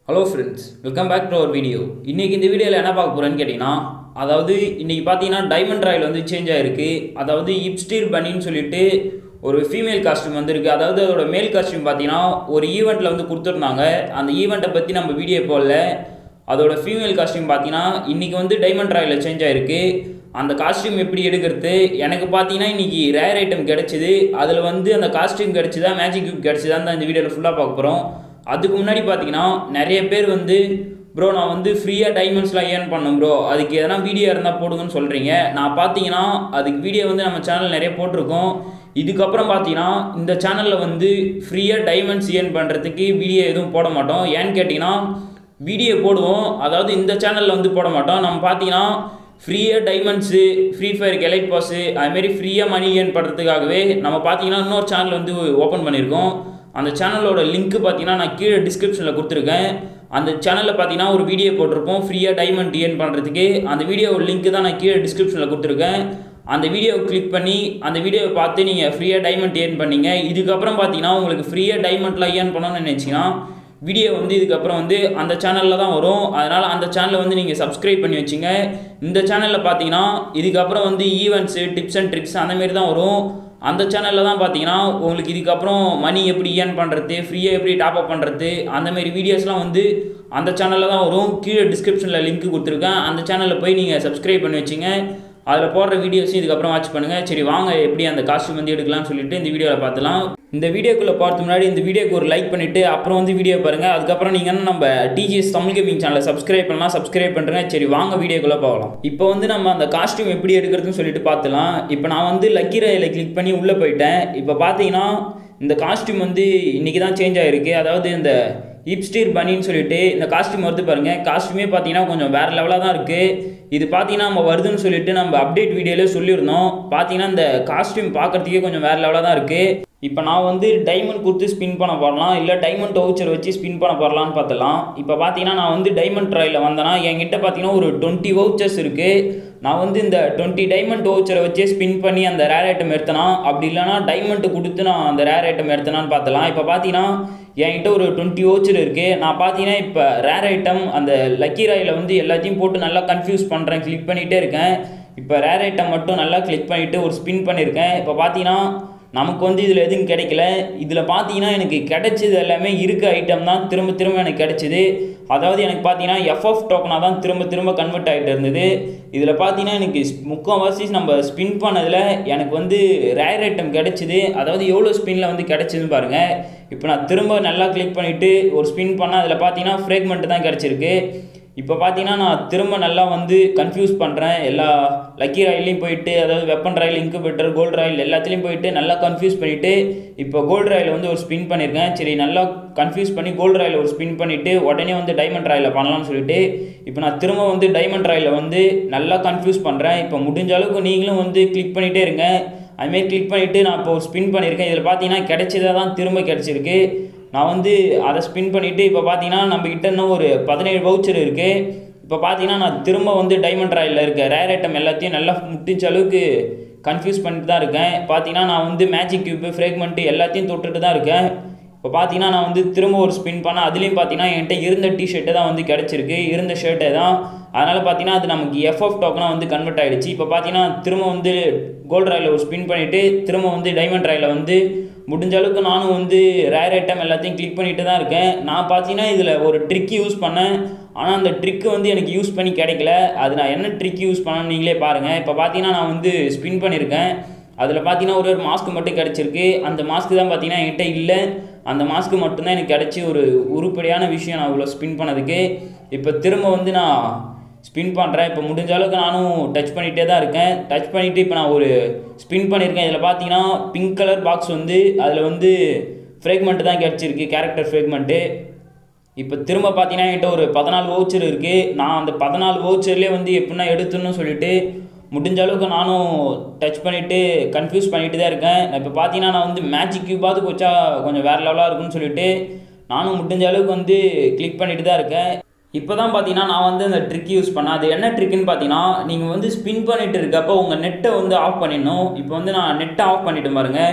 hello friends welcome back to our video இன்றைக்கி இந்த வீடியோவில் என்ன பார்க்க போகிறேன்னு கேட்டிங்கன்னா அதாவது இன்றைக்கி பார்த்தீங்கன்னா டைமண்ட் ராயல் வந்து சேஞ்ச் ஆகிருக்கு அதாவது இப்ஸ்டீர் பனின்னு சொல்லிட்டு ஒரு ஃபீமேல் காஸ்டியூம் வந்திருக்கு அதாவது அதோட மேல் காஸ்டியூம் பார்த்தீங்கன்னா ஒரு ஈவெண்ட்டில் வந்து கொடுத்துருந்தாங்க அந்த ஈவெண்ட்டை பற்றி நம்ம வீடியோ போடல அதோட ஃபீமேல் காஸ்டியூம் பார்த்தீங்கன்னா இன்றைக்கி வந்து டைமண்ட் ராயில் சேஞ்ச் ஆகிருக்கு அந்த காஸ்டியூம் எப்படி எடுக்கிறது எனக்கு பார்த்தீங்கன்னா இன்றைக்கி ரேர் ஐட்டம் கிடச்சிது அதில் வந்து அந்த காஸ்டியூம் கிடச்சிதா மேஜிக் கியூப் கிடச்சிதான் தான் இந்த வீடியோவில் ஃபுல்லாக பார்க்க போகிறோம் அதுக்கு முன்னாடி பார்த்தீங்கன்னா நிறைய பேர் வந்து ப்ரோ நான் வந்து ஃப்ரீயாக டைமண்ட்ஸ்லாம் ஏர்ன் பண்ணேன் ப்ரோ அதுக்கு எதனா வீடியோ இருந்தால் போடுங்கன்னு சொல்கிறீங்க நான் பார்த்தீங்கன்னா அதுக்கு வீடியோ வந்து நம்ம சேனல் நிறைய போட்டிருக்கோம் இதுக்கப்புறம் பார்த்தீங்கன்னா இந்த சேனலில் வந்து ஃப்ரீயாக டைமண்ட்ஸ் ஏர்ன் பண்ணுறதுக்கு வீடியோ எதுவும் போட மாட்டோம் ஏன்னு கேட்டிங்கன்னா வீடியோ போடுவோம் அதாவது இந்த சேனலில் வந்து போட மாட்டோம் நம்ம பார்த்தீங்கன்னா ஃப்ரீயாக diamonds free fire elite pass அதுமாரி ஃப்ரீயாக மணி ஏர்ன் பண்ணுறதுக்காகவே நம்ம பார்த்தீங்கன்னா இன்னொரு சேனல் வந்து ஓப்பன் பண்ணியிருக்கோம் அந்த சேனலோட லிங்க் பார்த்தீங்கன்னா நான் கீழே டிஸ்கிரிப்ஷனில் கொடுத்துருக்கேன் அந்த சேனலில் பார்த்தீங்கன்னா ஒரு வீடியோ போட்டிருப்போம் ஃப்ரீயாக டைமண்ட் ஏர்ன் பண்ணுறதுக்கு அந்த வீடியோ லிங்க் தான் நான் கீழே டிஸ்கிரிப்ஷனில் கொடுத்துருக்கேன் அந்த வீடியோவை கிளிக் பண்ணி அந்த வீடியோவை பார்த்து நீங்கள் ஃப்ரீயாக டைமண்ட் ஏர்ன் பண்ணீங்க இதுக்கப்புறம் பார்த்தீங்கன்னா உங்களுக்கு ஃப்ரீயாக டைமண்ட்லாம் ஏர்ன் பண்ணணும்னு நினச்சிங்கன்னா வீடியோ வந்து இதுக்கப்புறம் வந்து அந்த சேனலில் தான் வரும் அதனால் அந்த சேனலை வந்து நீங்கள் சப்ஸ்கிரைப் பண்ணி வச்சுங்க இந்த சேனலில் பார்த்தீங்கன்னா இதுக்கப்புறம் வந்து ஈவெண்ட்ஸு டிப்ஸ் அண்ட் ட்ரிக்ஸ் அந்தமாரி தான் வரும் அந்த சேனலில் தான் பார்த்தீங்கன்னா உங்களுக்கு இதுக்கப்புறம் மணி எப்படி ஏர்ன் பண்ணுறது ஃப்ரீயாக எப்படி டாப் அப் பண்ணுறது அந்தமாரி வீடியோஸ்லாம் வந்து அந்த சேனலில் தான் வரும் கீழே டிஸ்கிரிப்ஷனில் லிங்க் கொடுத்துருக்கேன் அந்த சேனலில் போய் நீங்கள் சப்ஸ்கிரைப் பண்ணி வச்சுங்க அதில் போடுற வீடியோஸும் இதுக்கப்புறம் வாட்ச் பண்ணுங்கள் சரி வாங்க எப்படி அந்த காஸ்ட்யூம் வந்து எடுக்கலாம்னு சொல்லிட்டு இந்த வீடியோவில் பார்த்துலாம் இந்த வீடியோக்குள்ளே பார்த்து முன்னாடி இந்த வீடியோக்கு ஒரு லைக் பண்ணிவிட்டு அப்புறம் வந்து வீடியோ பாருங்கள் அதுக்கப்புறம் நீங்கள் நம்ம டிஜிஎஸ் தமிழ் கேமிங் சேனலை சப்ஸ்கிரைப் பண்ணலாம் சப்ஸ்கிரைப் பண்ணுறேன் சரி வாங்க வீடியோக்குள்ளே போகலாம் இப்போ வந்து நம்ம அந்த காஸ்ட்யூம் எப்படி எடுக்கிறதுன்னு சொல்லிட்டு பார்த்துலாம் இப்போ நான் வந்து லக்கி ரயிலை கிளிக் பண்ணி உள்ளே போயிட்டேன் இப்போ பார்த்தீங்கன்னா இந்த காஸ்ட்யூம் வந்து இன்றைக்கி தான் சேஞ்ச் ஆகிருக்கு அதாவது இந்த இப்ஸ்டீர் பனின்னு சொல்லிட்டு இந்த காஸ்ட்யூம் வருது பாருங்கள் காஸ்ட்யூமே பார்த்தீங்கன்னா கொஞ்சம் வேறு லெவலாக தான் இருக்குது இது பார்த்தீங்கன்னா நம்ம வருதுன்னு சொல்லிட்டு நம்ம அப்டேட் வீடியோலேயே சொல்லியிருந்தோம் பார்த்தீங்கன்னா இந்த காஸ்ட்யூம் பார்க்குறதுக்கே கொஞ்சம் வேறு லெவலாக தான் இருக்குது இப்போ நான் வந்து டைமண்ட் கொடுத்து ஸ்பின் பண்ண போடலாம் இல்லை டைமண்ட் வவுச்சர் வச்சு ஸ்பின் பண்ண போடலான்னு பார்த்தலாம் இப்போ பார்த்தீங்கன்னா நான் வந்து டைமண்ட் ட்ராயில் வந்தேன்னா என்கிட்ட பார்த்தீங்கன்னா ஒரு டுவெண்ட்டி வவுச்சர்ஸ் இருக்குது நான் வந்து இந்த டுவெண்ட்டி டைமண்ட் வவுச்சரை வச்சே ஸ்பின் பண்ணி அந்த ரேர் ஐட்டம் எடுத்தனா அப்படி இல்லைனா டைமண்ட் கொடுத்து நான் அந்த ரேர் ஐட்டம் எடுத்தனான்னு பார்த்தலாம் இப்போ பார்த்தீங்கன்னா என்கிட்ட ஒரு டுவெண்ட்டி ஓச்சர் இருக்குது நான் பார்த்தீங்கன்னா இப்போ ரேர் ஐட்டம் அந்த லக்கி ராயில் வந்து எல்லாத்தையும் போட்டு நல்லா கன்ஃபியூஸ் பண்ணுறேன் கிளிக் பண்ணிகிட்டே இருக்கேன் இப்போ ரேர் ஐட்டம் மட்டும் நல்லா கிளிக் பண்ணிவிட்டு ஒரு ஸ்பின் பண்ணியிருக்கேன் இப்போ பார்த்தீங்கன்னா நமக்கு வந்து இதில் எதுவும் கிடைக்கல இதில் பார்த்தீங்கன்னா எனக்கு கிடைச்சது எல்லாமே இருக்க ஐட்டம் தான் திரும்ப திரும்ப எனக்கு கிடைச்சிது அதாவது எனக்கு பார்த்தீங்கன்னா எஃப்எஃப் டோக்கனாக தான் திரும்ப திரும்ப கன்வெர்ட் ஆகிட்டு இருந்தது இதில் பார்த்தீங்கன்னா எனக்கு முக்கால்வாசி நம்ம ஸ்பின் பண்ணதில் எனக்கு வந்து ரேர் ஐட்டம் கிடைச்சிது அதாவது எவ்வளோ ஸ்பின்னில் வந்து கிடைச்சிதுன்னு பாருங்கள் இப்போ நான் திரும்ப நல்லா கிளிக் பண்ணிவிட்டு ஒரு ஸ்பின் பண்ணால் அதில் பார்த்தீங்கன்னா ஃப்ரேக்மெண்ட் தான் கிடச்சிருக்கு இப்போ பார்த்தீங்கன்னா நான் திரும்ப நல்லா வந்து கன்ஃபியூஸ் பண்ணுறேன் எல்லா லக்கி ராயிலையும் போயிட்டு அதாவது weapon royale incubator gold royale எல்லாத்துலேயும் போயிட்டு நல்லா கன்ஃபியூஸ் பண்ணிவிட்டு இப்போ கோல்டு ராயில் வந்து ஒரு ஸ்பின் பண்ணியிருக்கேன் சரி நல்லா கன்ஃபியூஸ் பண்ணி கோல்டு ராயில் ஒரு ஸ்பின் பண்ணிவிட்டு உடனே வந்து டைமண்ட் ராயில் பண்ணலாம்னு சொல்லிட்டு இப்போ நான் திரும்ப வந்து டைமண்ட் ராயில் வந்து நல்லா கன்ஃபியூஸ் பண்ணுறேன் இப்போ முடிஞ்ச அளவுக்கு நீங்களும் வந்து கிளிக் பண்ணிகிட்டே இருங்க அதுமாரி கிளிக் பண்ணிவிட்டு நான் இப்போ ஸ்பின் பண்ணியிருக்கேன் இதில் பார்த்தீங்கன்னா கிடைச்சதா தான் திரும்ப கிடச்சிருக்கு நான் வந்து அதை ஸ்பின் பண்ணிவிட்டு இப்போ பார்த்தீங்கன்னா நம்மக்கிட்ட இன்னும் ஒரு பதினேழு வவுச்சர் இருக்குது இப்போ பார்த்தீங்கன்னா நான் திரும்ப வந்து டைமண்ட் ராயில் இருக்க ரேர் ஐட்டம் எல்லாத்தையும் நல்லா முட்டிச்ச அளவுக்கு கன்ஃபியூஸ் பண்ணிட்டு தான் இருக்கேன் பார்த்தீங்கன்னா நான் வந்து மேஜிக் கியூப்பு ஃப்ரேக்மெண்ட்டு எல்லாத்தையும் தொட்டுட்டு தான் இருக்கேன் இப்போ பார்த்தீங்கன்னா நான் வந்து திரும்ப ஒரு ஸ்பின் பண்ணேன் அதுலேயும் பார்த்தீங்கன்னா என்கிட்ட இருந்த டிஷர்ட்டை தான் வந்து கிடச்சிருக்கு இருந்த ஷர்ட்டை தான் அதனால் பார்த்தீங்கன்னா அது நமக்கு எஃப்எஃப் டோக்கனாக வந்து கன்வெர்ட் ஆகிடுச்சு இப்போ பார்த்தீங்கன்னா திரும்ப வந்து கோல்டு ராயில் ஒரு ஸ்பின் பண்ணிவிட்டு திரும்ப வந்து டைமண்ட் ராயில் வந்து முடிஞ்ச அளவுக்கு நானும் வந்து ரேர் ஐட்டம் எல்லாத்தையும் கிளிக் பண்ணிட்டு தான் இருக்கேன் நான் பார்த்தீங்கன்னா இதில் ஒரு ட்ரிக் யூஸ் பண்ணேன் ஆனால் அந்த ட்ரிக்கு வந்து எனக்கு யூஸ் பண்ணி கிடைக்கல அது நான் என்ன ட்ரிக் யூஸ் பண்ணேன்னு நீங்களே பாருங்கள் இப்போ பார்த்தீங்கன்னா நான் வந்து ஸ்பின் பண்ணியிருக்கேன் அதில் பார்த்தீங்கன்னா ஒரு ஒரு மாஸ்க் மட்டும் கிடச்சிருக்கு அந்த மாஸ்க் தான் பார்த்தீங்கன்னா என்கிட்ட இல்லை அந்த மாஸ்க்கு மட்டும்தான் எனக்கு கிடச்சி ஒரு உருப்படியான விஷயம் நான் இவ்வளோ ஸ்பின் பண்ணதுக்கு இப்போ திரும்ப வந்து நான் ஸ்பின் பண்ணுறேன் இப்போ முடிஞ்ச அளவுக்கு நானும் டச் பண்ணிகிட்டே தான் இருக்கேன் டச் பண்ணிவிட்டு இப்போ நான் ஒரு ஸ்பின் பண்ணியிருக்கேன் இதில் பார்த்தீங்கன்னா பிங்க் கலர் பாக்ஸ் வந்து அதில் வந்து ஃப்ரேக்மெண்ட்டு தான் கிடச்சிருக்கு கேரக்டர் ஃப்ரேக்மெண்ட்டு இப்போ திரும்ப பார்த்தீங்கன்னா என்கிட்ட ஒரு பதினாலு வவுச்சர் இருக்குது நான் அந்த பதினாலு வவுச்சர்லேயே வந்து எப்படின்னா எடுத்துன்னு சொல்லிட்டு முடிஞ்ச அளவுக்கு நானும் டச் பண்ணிவிட்டு கன்ஃபியூஸ் பண்ணிட்டு தான் இருக்கேன் இப்போ பார்த்தீங்கன்னா நான் வந்து மேஜிக் கியூபாவது வச்சா கொஞ்சம் வேறு லெவலாக இருக்குன்னு சொல்லிட்டு நானும் முடிஞ்ச அளவுக்கு வந்து கிளிக் பண்ணிட்டு தான் இருக்கேன் இப்போ தான் பார்த்தீங்கன்னா நான் வந்து அந்த ட்ரிக் யூஸ் பண்ணேன் அது என்ன ட்ரிக்குன்னு பார்த்தீங்கன்னா நீங்கள் வந்து ஸ்பின் பண்ணிட்டு இருக்கப்போ உங்கள் நெட்டை வந்து ஆஃப் பண்ணிடணும் இப்போ வந்து நான் நெட்டை ஆஃப் பண்ணிட்டு பாருங்க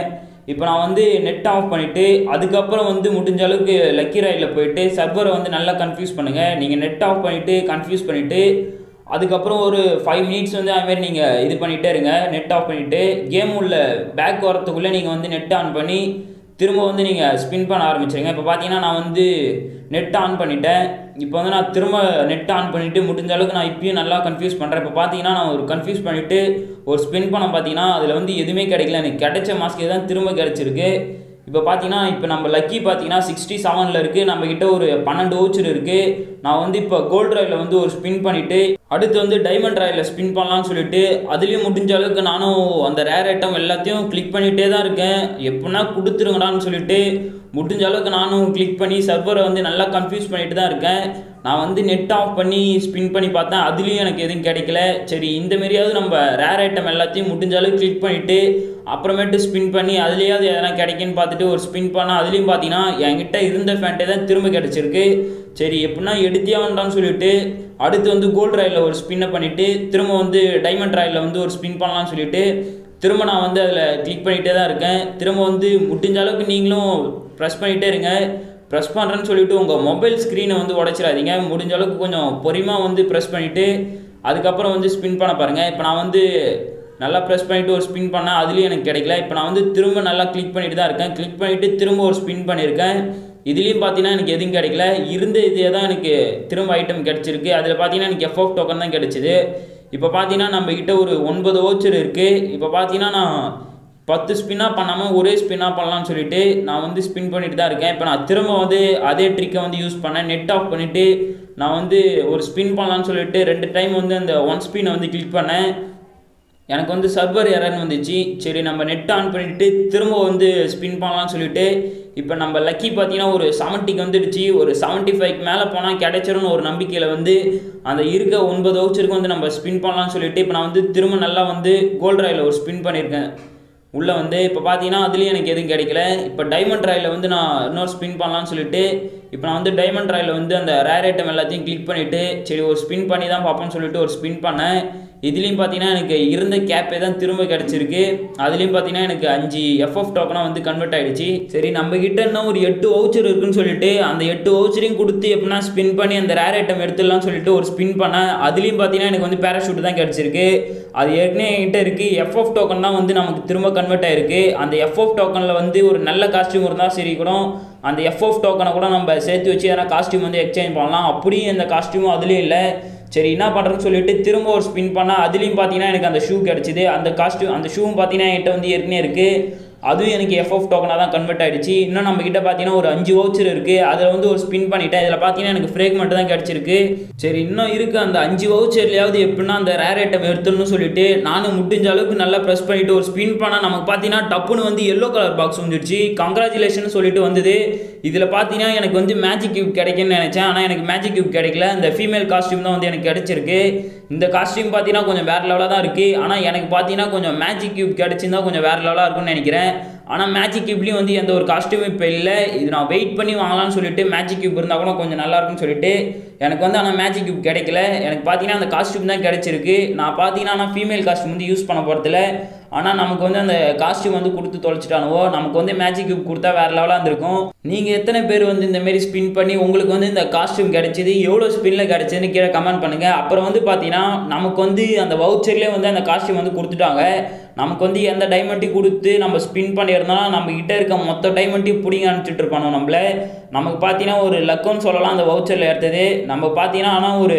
இப்போ நான் வந்து நெட் ஆஃப் பண்ணிவிட்டு அதுக்கப்புறம் வந்து முடிஞ்ச அளவுக்கு லக்கி ராயில் போயிட்டு சர்வரை வந்து நல்லா கன்ஃபியூஸ் பண்ணுங்கள் நீங்கள் நெட் ஆஃப் பண்ணிவிட்டு கன்ஃபியூஸ் பண்ணிவிட்டு அதுக்கப்புறம் ஒரு ஃபைவ் மினிட்ஸ் வந்து அதுமாரி நீங்கள் இது பண்ணிகிட்டே இருங்க நெட் ஆஃப் பண்ணிவிட்டு கேம் உள்ள பேக் வரத்துக்குள்ளே நீங்கள் வந்து நெட் ஆன் பண்ணி திரும்ப வந்து நீங்கள் ஸ்பின் பண்ண ஆரம்பிச்சிருங்க இப்போ பார்த்தீங்கன்னா நான் வந்து நெட் ஆன் பண்ணிட்டேன் இப்போ வந்து நான் திரும்ப நெட் ஆன் பண்ணிவிட்டு முடிஞ்ச அளவுக்கு நான் இப்பயும் நல்லா கன்ஃபியூஸ் பண்ணுறேன் இப்போ பார்த்தீங்கன்னா நான் ஒரு கன்ஃபியூஸ் பண்ணிவிட்டு ஒரு ஸ்பின் பண்ண பார்த்தீங்கன்னா அதில் வந்து எதுவுமே கிடைக்கல எனக்கு கிடைச்ச மாஸ்கே தான் திரும்ப கிடச்சிருக்கு இப்போ பார்த்தீங்கன்னா இப்போ நம்ம லக்கி பார்த்தீங்கன்னா சிக்ஸ்டி செவனில் இருக்குது நம்மக்கிட்ட ஒரு பன்னெண்டு ஓச்சர் இருக்குது நான் வந்து இப்போ கோல்டு ராயில் வந்து ஒரு ஸ்பின் பண்ணிவிட்டு அடுத்து வந்து டைமண்ட் ராயில் ஸ்பின் பண்ணலாம்னு சொல்லிட்டு அதுலேயும் முடிஞ்ச அளவுக்கு நானும் அந்த ரேர் ஐட்டம் எல்லாத்தையும் கிளிக் பண்ணிகிட்டே தான் இருக்கேன் எப்படின்னா கொடுத்துருங்கடான்னு சொல்லிட்டு முடிஞ்ச அளவுக்கு நானும் கிளிக் பண்ணி சர்வரை வந்து நல்லா கன்ஃபியூஸ் பண்ணிட்டு தான் இருக்கேன் நான் வந்து நெட் ஆஃப் பண்ணி ஸ்பின் பண்ணி பார்த்தேன் அதுலேயும் எனக்கு எதுவும் கிடைக்கல சரி இந்த மாரியாவது நம்ம ரேர் ஐட்டம் எல்லாத்தையும் முடிஞ்ச அளவுக்கு கிளிக் பண்ணிவிட்டு அப்புறமேட்டு ஸ்பின் பண்ணி அதுலேயாவது எதனா கிடைக்குன்னு பார்த்துட்டு ஒரு ஸ்பின் பண்ணால் அதுலேயும் பார்த்தீங்கன்னா என்கிட்ட இருந்த ஃபேண்ட்டே தான் திரும்ப கிடச்சிருக்கு சரி எப்படின்னா எடுத்தே வேண்டாம்னு சொல்லிட்டு அடுத்து வந்து கோல்டு ராயில் ஒரு ஸ்பின்னை பண்ணிவிட்டு திரும்ப வந்து டைமண்ட் ராயில் வந்து ஒரு ஸ்பின் பண்ணலாம்னு சொல்லிட்டு திரும்ப நான் வந்து அதில் கிளிக் பண்ணிகிட்டே தான் இருக்கேன் திரும்ப வந்து முடிஞ்ச அளவுக்கு நீங்களும் ப்ரெஸ் பண்ணிகிட்டே இருங்க ப்ரெஸ் பண்ணுறேன்னு சொல்லிட்டு உங்கள் மொபைல் ஸ்க்ரீனை வந்து உடச்சிடாதீங்க முடிஞ்ச அளவுக்கு கொஞ்சம் பொறுமையாக வந்து ப்ரெஸ் பண்ணிவிட்டு அதுக்கப்புறம் வந்து ஸ்பின் பண்ண பாருங்கள் இப்போ நான் வந்து நல்லா ப்ரெஸ் பண்ணிவிட்டு ஒரு ஸ்பின் பண்ணேன் அதுலேயும் எனக்கு கிடைக்கல இப்போ நான் வந்து திரும்ப நல்லா கிளிக் பண்ணிட்டு தான் இருக்கேன் கிளிக் பண்ணிவிட்டு திரும்ப ஒரு ஸ்பின் பண்ணியிருக்கேன் இதுலேயும் பார்த்தீங்கன்னா எனக்கு எதுவும் கிடைக்கல இருந்த இதே தான் எனக்கு திரும்ப ஐட்டம் கிடச்சிருக்கு அதில் பார்த்தீங்கன்னா எனக்கு எஃப்எஃப் டோக்கன் தான் கிடச்சிது இப்போ பார்த்தீங்கன்னா நம்மக்கிட்ட ஒரு ஒன்பது ஓச்சர் இருக்குது இப்போ பார்த்தீங்கன்னா நான் பத்து ஸ்பின்னாக பண்ணாமல் ஒரே ஸ்பின்னாக பண்ணலாம்னு சொல்லிட்டு நான் வந்து ஸ்பின் பண்ணிட்டு தான் இருக்கேன் இப்போ நான் திரும்ப வந்து அதே ட்ரிக்கை வந்து யூஸ் பண்ணேன் நெட் ஆஃப் பண்ணிவிட்டு நான் வந்து ஒரு ஸ்பின் பண்ணலாம்னு சொல்லிட்டு ரெண்டு டைம் வந்து அந்த ஒன் ஸ்பின்னை வந்து கிளிக் பண்ணேன் எனக்கு வந்து சர்வர் எரர்னு வந்துச்சு சரி நம்ம நெட் ஆன் பண்ணிவிட்டு திரும்ப வந்து ஸ்பின் பண்ணலாம்னு சொல்லிட்டு இப்போ நம்ம லக்கி பார்த்தீங்கன்னா ஒரு செவன்ட்டிக்கு வந்துடுச்சு ஒரு செவன்ட்டி ஃபைவ்க்கு மேலே போனால் கிடைச்சிரும்னு ஒரு நம்பிக்கையில் வந்து அந்த இருக்க ஒன்பது வவுச்சருக்கு வந்து நம்ம ஸ்பின் பண்ணலாம்னு சொல்லிட்டு இப்போ நான் வந்து திரும்ப நல்லா வந்து கோல்டு ராயில் ஒரு ஸ்பின் பண்ணியிருக்கேன் உள்ளே வந்து இப்போ பார்த்தீங்கன்னா அதுலேயும் எனக்கு எதுவும் கிடைக்கல இப்போ டைமண்ட் ராயில் வந்து நான் இன்னொரு ஸ்பின் பண்ணலாம்னு சொல்லிட்டு இப்போ நான் வந்து டைமண்ட் ராயில் வந்து அந்த ரேர் ஐட்டம் எல்லாத்தையும் கிளிக் பண்ணிவிட்டு சரி ஒரு ஸ்பின் பண்ணி தான் பார்ப்போம்னு சொல்லிட்டு ஒரு ஸ்பின் பண்ணேன் இதுலேயும் பார்த்தீங்கன்னா எனக்கு இருந்த கேப்பே தான் திரும்ப கிடச்சிருக்கு அதுலேயும் பார்த்தீங்கன்னா எனக்கு அஞ்சு எஃப்எஃப் டோக்கனாக வந்து கன்வெர்ட் ஆகிடுச்சு சரி நம்ம கிட்ட இன்னும் ஒரு எட்டு வவுச்சர் இருக்குன்னு சொல்லிட்டு அந்த எட்டு வவுச்சரையும் கொடுத்து எப்படின்னா ஸ்பின் பண்ணி அந்த ரேர் ஐட்டம் எடுத்துடலாம்னு சொல்லிட்டு ஒரு ஸ்பின் பண்ணேன் அதுலேயும் பார்த்தீங்கன்னா எனக்கு வந்து பேராஷூட் தான் கிடச்சிருக்கு அது ஏற்கனவே என்கிட்ட இருக்குது எஃப்எஃப் டோக்கன் தான் வந்து நமக்கு திரும்ப கன்வெர்ட் ஆயிருக்கு அந்த எஃப்எஃப் டோக்கனில் வந்து ஒரு நல்ல காஸ்டியூம் இருந்தால் சரி கூட அந்த எஃப்எஃப் டோக்கனை கூட நம்ம சேர்த்து வச்சு எதனா காஸ்டியூம் வந்து எக்ஸ்சேஞ்ச் பண்ணலாம் அப்படியும் இந்த காஸ்டியூமும் அதுலேயும் இல்லை சரி என்ன பண்ணுறேன்னு சொல்லிட்டு திரும்ப ஒரு ஸ்பின் பண்ணால் அதுலேயும் பார்த்தீங்கன்னா எனக்கு அந்த ஷூ கிடச்சிது அந்த காஸ்டியூம் அந்த ஷூவும் பார்த்தீங்கன்னா என்கிட்ட வந்து ஏற்கனவே இருக்குது அதுவும் எனக்கு எஃப்எஃப் டோக்கனாக தான் கன்வெர்ட் ஆகிடுச்சு இன்னும் நம்ம கிட்ட பார்த்தீங்கன்னா ஒரு அஞ்சு வவுச்சர் இருக்குது அதில் வந்து ஒரு ஸ்பின் பண்ணிட்டேன் இதில் பார்த்தீங்கன்னா எனக்கு ஃப்ரேக்மெண்ட் தான் கிடச்சிருக்கு சரி இன்னும் இருக்குது அந்த அஞ்சு வவுச்சர்லையாவது எப்படின்னா அந்த ரேர் ஐட்டம் எடுத்துடணும்னு சொல்லிட்டு நானும் முடிஞ்ச அளவுக்கு நல்லா ப்ரெஸ் பண்ணிவிட்டு ஒரு ஸ்பின் பண்ணால் நமக்கு பார்த்தீங்கன்னா டப்புன்னு வந்து எல்லோ கலர் பாக்ஸ் வந்துடுச்சு கங்க்ராச்சுலேஷன் சொல்லிட்டு வந்தது இதில் பார்த்தீங்கன்னா எனக்கு வந்து மேஜிக் கியூப் கிடைக்குன்னு நினச்சேன் ஆனால் எனக்கு மேஜிக் கியூப் கிடைக்கல இந்த ஃபீமேல் காஸ்டியூம் தான் வந்து எனக்கு கிடைச்சிருக்கு இந்த காஸ்டியூம் பார்த்தீங்கன்னா கொஞ்சம் வேறு லெவலாக தான் இருக்குது ஆனால் எனக்கு பார்த்தீங்கன்னா கொஞ்சம் மேஜிக் கியூப் கிடச்சிருந்தா கொஞ்சம் வேறு லெவலாக இருக்கும்னு நினைக்கிறேன் ஆனால் மேஜிக் கியூப்லேயும் வந்து எந்த ஒரு காஸ்டியூமும் இப்போ இல்லை இது நான் வெயிட் பண்ணி வாங்கலாம்னு சொல்லிட்டு மேஜிக் கியூப் இருந்தால் கூட கொஞ்சம் நல்லா இருக்கும்னு சொல்லிட்டு எனக்கு வந்து ஆனால் மேஜிக் கியூப் கிடைக்கல எனக்கு பார்த்தீங்கன்னா அந்த காஸ்டியூம் தான் கிடைச்சிருக்கு நான் பார்த்தீங்கன்னா ஆனால் ஃபீமேல் காஸ்டியூம் வந்து யூஸ் பண்ண போகிறதில்ல ஆனால் நமக்கு வந்து அந்த காஸ்டியூம் வந்து கொடுத்து தொலைச்சிட்டானுவோ நமக்கு வந்து மேஜிக் கியூப் கொடுத்தா வேறு லெவலாக இருந்திருக்கும் நீங்கள் எத்தனை பேர் வந்து இந்த மாதிரி ஸ்பின் பண்ணி உங்களுக்கு வந்து இந்த காஸ்டியூம் கிடைச்சிது எவ்வளோ ஸ்பின்னில் கிடைச்சதுன்னு கீழே கமெண்ட் பண்ணுங்கள் அப்புறம் வந்து பார்த்தீங்கன்னா நமக்கு வந்து அந்த வவுச்சர்லேயே வந்து அந்த காஸ்டியூம் வந்து கொடுத்துட்டாங்க நமக்கு வந்து எந்த டைமண்ட்டையும் கொடுத்து நம்ம ஸ்பின் பண்ணியிருந்தோம்னா நம்ம கிட்ட இருக்க மொத்த டைமண்ட்டையும் பிடிங்க அனுப்பிச்சிட்டு இருப்பானோ நம்மள நமக்கு பார்த்தீங்கன்னா ஒரு லக்குன்னு சொல்லலாம் அந்த வவுச்சரில் எடுத்தது நம்ம பார்த்தீங்கன்னா ஆனால் ஒரு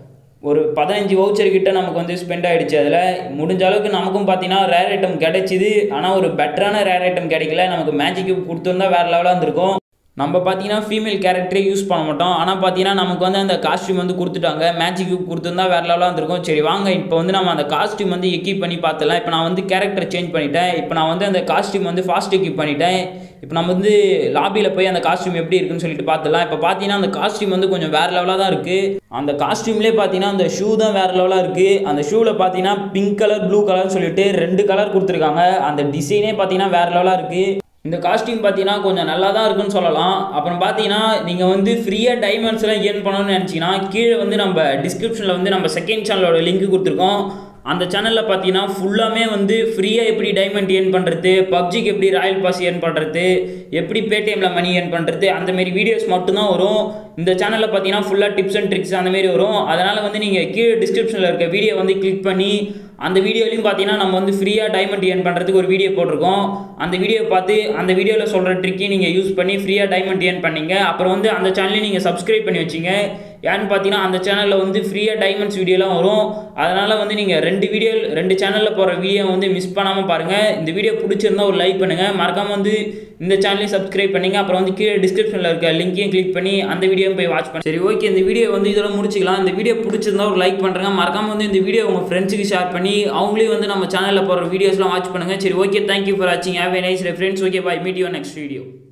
ஒரு பதினஞ்சு வவுச்சர் கிட்ட நமக்கு வந்து ஸ்பெண்ட் ஆகிடுச்சு அதில் முடிஞ்ச அளவுக்கு நமக்கும் பார்த்தீங்கன்னா ரேர் ஐட்டம் கிடைச்சிது ஆனால் ஒரு பெட்டரான ரேர் ஐட்டம் கிடைக்கல நமக்கு மேஜிக் கொடுத்துருந்தா வேறு லெவலாக இருந்திருக்கும் நம்ம பார்த்தீங்கன்னா ஃபீமேல் கேரக்டரே யூஸ் பண்ண மாட்டோம் ஆனால் பார்த்தீங்கன்னா நமக்கு வந்து அந்த காஸ்டியூம் வந்து கொடுத்துட்டாங்க மேஜிக் கொடுத்துருந்தா வேறு லெவலாக இருந்திருக்கும் சரி வாங்க இப்போ வந்து நம்ம அந்த காஸ்டியூம் வந்து எக்யூப் பண்ணி பார்த்துலாம் இப்போ நான் வந்து கேரக்டர் சேஞ்ச் பண்ணிட்டேன் இப்போ நான் வந்து அந்த காஸ்டியூம் வந்து ஃபாஸ்ட் எக்யூப் பண்ணிட்டேன் இப்போ நம்ம வந்து லாபியில் போய் அந்த காஸ்டியூம் எப்படி இருக்குன்னு சொல்லிட்டு பார்த்துலாம் இப்போ பார்த்தீங்கன்னா அந்த காஸ்டியூம் வந்து கொஞ்சம் வேறு லெவலாக தான் இருக்குது அந்த காஸ்டியூம்லேயே பார்த்தீங்கன்னா அந்த ஷூ தான் வேறு லெவலாக இருக்குது அந்த ஷூவில் பார்த்தீங்கன்னா பிங்க் கலர் ப்ளூ கலர்னு சொல்லிட்டு ரெண்டு கலர் கொடுத்துருக்காங்க அந்த டிசைனே பார்த்தீங்கன்னா வேறு லெவலாக இருக்குது இந்த காஸ்டியூம் பார்த்தீங்கன்னா கொஞ்சம் நல்லா தான் இருக்குன்னு சொல்லலாம் அப்புறம் பார்த்தீங்கன்னா நீங்கள் வந்து ஃப்ரீயாக டைமண்ட்ஸ்லாம் ஏர்ன் பண்ணணும்னு நினச்சிங்கன்னா கீழே வந்து நம்ம டிஸ்கிரிப்ஷனில் வந்து நம்ம செகண்ட் சேனலோட லிங்க் கொடுத்துருக்கோம் அந்த சேனலில் பார்த்தீங்கன்னா ஃபுல்லாமே வந்து ஃப்ரீயாக எப்படி டைமண்ட் ஏர்ன் பண்ணுறது பப்ஜிக்கு எப்படி ராயல் பாஸ் ஏர்ன் பண்ணுறது எப்படி பேடிஎம்மில் மணி ஏர்ன் பண்ணுறது அந்த மாதிரி வீடியோஸ் மட்டும்தான் வரும் இந்த சேனலில் பார்த்தீங்கன்னா ஃபுல்லாக டிப்ஸ் அண்ட் ட்ரிக்ஸ் அந்த மாதிரி வரும் அதனால் வந்து நீங்கள் கீழே டிஸ்கிரிப்ஷனில் இருக்க வீடியோ வந்து கிளிக் பண்ணி அந்த வீடியோலையும் பார்த்தீங்கன்னா நம்ம வந்து ஃப்ரீயாக டைமண்ட் ஏர்ன் பண்ணுறதுக்கு ஒரு வீடியோ போட்டிருக்கோம் அந்த வீடியோ பார்த்து அந்த வீடியோவில் சொல்கிற ட்ரிக்கையும் நீங்கள் யூஸ் பண்ணி ஃப்ரீயாக டைமண்ட் ஏர்ன் பண்ணீங்க அப்புறம் வந்து அந்த சேனலையும் நீங்கள் சப்ஸ்கிரைப் பண்ணி வச்சிங்க ஏன்னு பார்த்தீங்கன்னா அந்த சேனலில் வந்து ஃப்ரீயாக டைமண்ட்ஸ் வீடியோலாம் வரும் அதனால் வந்து நீங்கள் ரெண்டு வீடியோ ரெண்டு சேனலில் போகிற வீடியோ வந்து மிஸ் பண்ணாமல் பாருங்கள் இந்த வீடியோ பிடிச்சிருந்தா ஒரு லைக் பண்ணுங்கள் மறக்காமல் வந்து இந்த சேனலையும் சப்ஸ்கிரைப் பண்ணிங்க அப்புறம் வந்து கீழே டிஸ்கிரிப்ஷனில் இருக்க லிங்க்கையும் கிளிக் பண்ணி அந்த வீடியோவும் போய் வாட்ச் பண்ணி சரி ஓகே இந்த வீடியோ வந்து இதோட முடிச்சிக்கலாம் இந்த வீடியோ பிடிச்சிருந்தா ஒரு லைக் பண்ணுறேங்க மறக்காமல் வந்து இந்த வீடியோ உங்கள் ஃப்ரெண்ட்ஸுக்கு ஷேர் பண்ணி அவங்களையும் வந்து நம்ம சேனலில் போகிற வீடியோஸ்லாம் வாட்ச் பண்ணுங்கள் சரி ஓகே தேங்க்யூ ஃபார் வாட்சிங் have a nice friends okay bye meet you next video